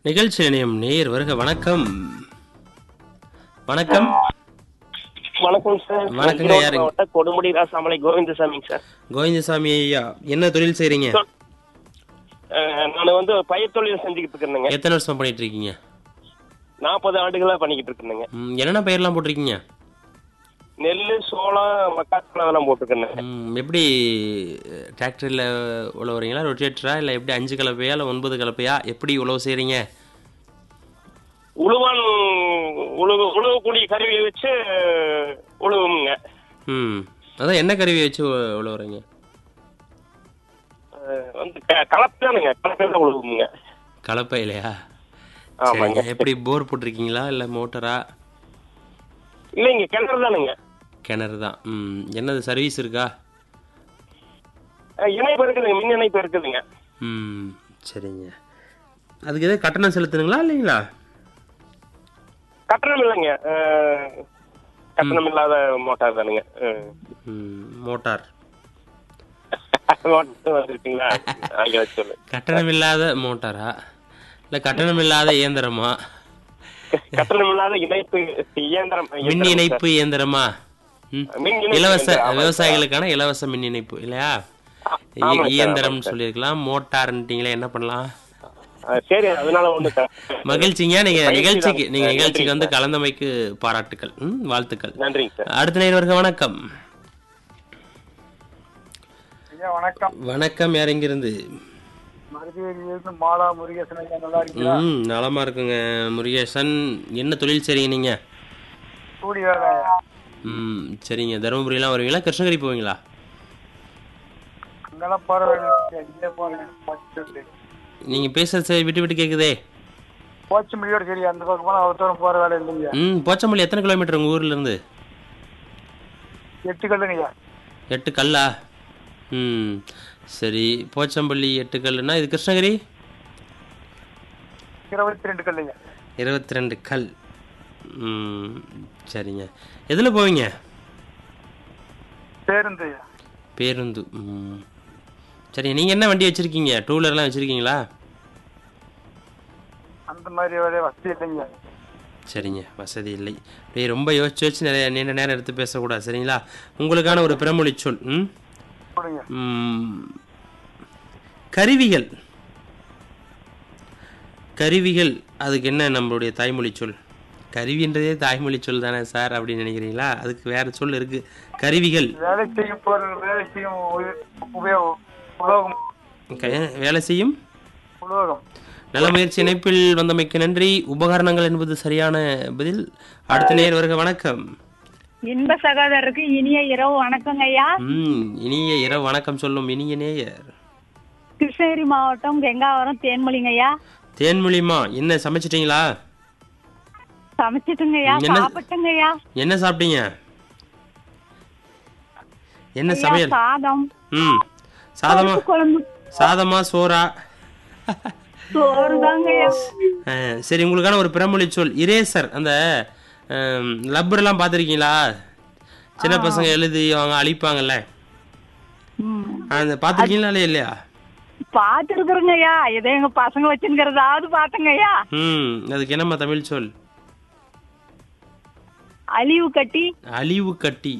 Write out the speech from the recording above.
நிகழ்ச்சி இணையம் நேயர் வருக வணக்கம் வணக்கம் வணக்கம் சார் வணக்கங்க, ஈரோடு யாருங்க? மாவட்டம் கொடுமுடி ராசாமலை கோவிந்தசாமிங்க சார் கோவிந்தசாமி ஐயா என்ன தொழில் செய்றீங்க நான் வந்து பயிர் தொழில் செஞ்சுக்கிட்டு இருக்கிறேங்க எத்தனை வருஷமா பண்ணிட்டு இருக்கீங்க நாற்பது ஆண்டுகளா பண்ணிக்கிட்டு இருக்கிறேங்க ம், என்னென்ன பயிரெல்லாம் போட்டிருக்கீங்க நெல் சோளம் மக்காச்சோளம் அதெல்லாம் போட்டுருக்கேங்க ம், எப்படி டிராக்டரில் உழவுறீங்களா ரொட்டேட்டரா இல்லை எப்படி அஞ்சு கலப்பையா இல்லை ஒன்பது கலப்பையா எப்படி உழவு செய்கிறீங்க உழுவான் உழுவு உழுவக்கூடிய கருவியை வச்சு உழுவுங்க ம் அதான் என்ன கருவி வச்சு உ- உழவுறீங்க அஹ் வந்து க- கலப்பு தானுங்க கலப்பை தான் உழுவுங்க கலப்பை இல்லையா ஆமாங்க சரிங்க எப்படி போர் போட்டிருக்கீங்களா இல்லை மோட்டரா இல்லைங்க கிணறு தானுங்க கிணறு தான் ம் என்னது சர்வீஸ் இருக்கா அஹ் இணைப்பு இருக்குதுங்க மின் இணைப்பு இருக்குதுங்க ம் சரிங்க அதுக்கு எதாவது கட்டணம் செலுத்தணுங்களா இல்லைங்களா கட்டணம் இல்லைங்க அஹ் கட்டணம் இல்லாத மோட்டார் தானுங்க அஹ் ம் மோட்டார் மோட்டார் வந்துருக்கீங்களா ஆங்கில சொல்லு கட்டணம் இல்லாத மோட்டாரா இல்லை கட்டணம் இல்லாத இயந்திரமா கட்டணம் இல்லாத இணைப்பு இயந்திரம் மின் இயந்திரம் இணைப்பு இயந்திரமா ம் மின் இணைப்பு இலவச இயந்திரம், ஆமாங்க விவசாயிகளுக்கான இலவச மின் இணைப்பு இல்லையா இ- ஆமாங்க சார், இயந்திரம்னு ஆமாங்க சார். சொல்லியிருக்கலாம் மோட்டார்ன்ட்டீங்களே என்ன பண்ணலாம் ஆ, சரி அதனால ஒண்ணு சார் மகிழ்ச்சிங்க நீங்க பயிற்சி நிகழ்ச்சிக்கு தான். நீங்க நன்றிங்க நிகழ்ச்சிக்கு வந்து சார். கலந்தமைக்கு பாராட்டுக்கள் ம் வாழ்த்துக்கள் நன்றிங்க சார் அடுத்த நேர்வர்கள் வணக்கம் ஐயா வணக்கம் வணக்கம் யார் இங்கிருந்து மருதியிலிருந்து மாலா முருகேசன் ஐயா நல்லா இருக்கீங்களா ம் நலமா இருக்குங்க முருகேசன் என்ன தொழில் செய்றீங்க நீங்க கூடி வேலை ம் சரிங்க தருமபுரியெல்லாம் வருவீங்களா கிருஷ்ணகிரி போவீங்களா அங்கெல்லாம் பரவாயில்ல இங்கே போறேன் நீங்க பேசுறது சரி விட்டு விட்டு கேக்குதே போச்சு முடியோட சரி அந்த பக்கம் போனா அவ்வளோ தூரம் போற வேலை இல்லைங்க ம் போச்சம்பள்ளி எத்தனை கிலோமீட்டர் உங்க ஊர்ல இருந்து எட்டு கல்லுங்கய்யா எட்டு கல்லா ம் சரி போச்சம்பள்ளி எட்டு கல்லுனா இது கிருஷ்ணகிரி இருபத்தி ரெண்டு கல்லுங்க இருபத்தி ரெண்டு கல் ம் சரிங்க எதில் போவீங்க பேருந்து ஐயா பேருந்து ம் சரி நீங்கள் என்ன வண்டி வச்சுருக்கீங்க டூ வீலர்லாம் வச்சுருக்கீங்களா அந்த மாதிரி வேலை வசதி இல்லைங்க சரிங்க வசதி இல்லை அப்படியே ரொம்ப யோசிச்சு யோசிச்சு நிறைய நீண்ட நேரம் எடுத்து பேசக்கூடாது சரிங்களா உங்களுக்கான ஒரு பிறமொழி சொல் ம் கொடுங்க ம், கருவிகள் கருவிகள் அதுக்கு என்ன நம்மளுடைய தாய்மொழி சொல் கருவின்றதே தாய்மொழி சொல் தானே சார் அப்படின்னு நினைக்கிறீங்களா அதுக்கு வேற சொல் இருக்கு கருவிகள் வேலை செய்யும் பொருள் வேலை செய்யும் உய- உபயோகம் உலோகம் க- வேலை செய்யும் உலோகம் நல்ல முயற்சி இணைப்பில் வந்தமைக்கு நன்றி உபகரணங்கள் என்பது சரியான பதில் அடுத்த நேர் வருக வணக்கம் இன்ப சகோதரருக்கு இனிய இரவு வணக்கங்க ஐயா ம் இனிய இரவு வணக்கம் சொல்லும் இனிய நேயர் கிருஷ்ணகிரி மாவட்டம் கெங்காவரம் தேன்மொழிங்க ஐயா தேன்மொழிமா என்ன சமைச்சிட்டீங்களா சமைச்சிட்டுங்க ஐயா என்ன- சாப்பிட்டுங்க ஐயா என்ன சாப்பிட்டீங்க என்ன ஐயா, சமையல் சாதம் ம் சாதமா பருப்பு குழம்பு சாதமா சோறா சோறு தாங்க ஐயா அஹ், சரி உங்களுக்கான ஒரு பிறமொழி சொல் இரேசர் அந்த லப்பர்லாம் பார்த்துருக்கீங்களா சின்ன பசங்க எழுதி அவங்க அழிப்பாங்கல்ல ம். அந்த பார்த்துருக்கீங்களா இல்லையா இல்லையா பாத்துருக்குறேங்க ஐயா இதை எங்க பசங்க வச்சுங்கிறதாவது பாத்துங்க ஐயா ம் அதுக்கு என்னம்மா தமிழ் சொல் அழிவு கட்டி அழிவு கட்டி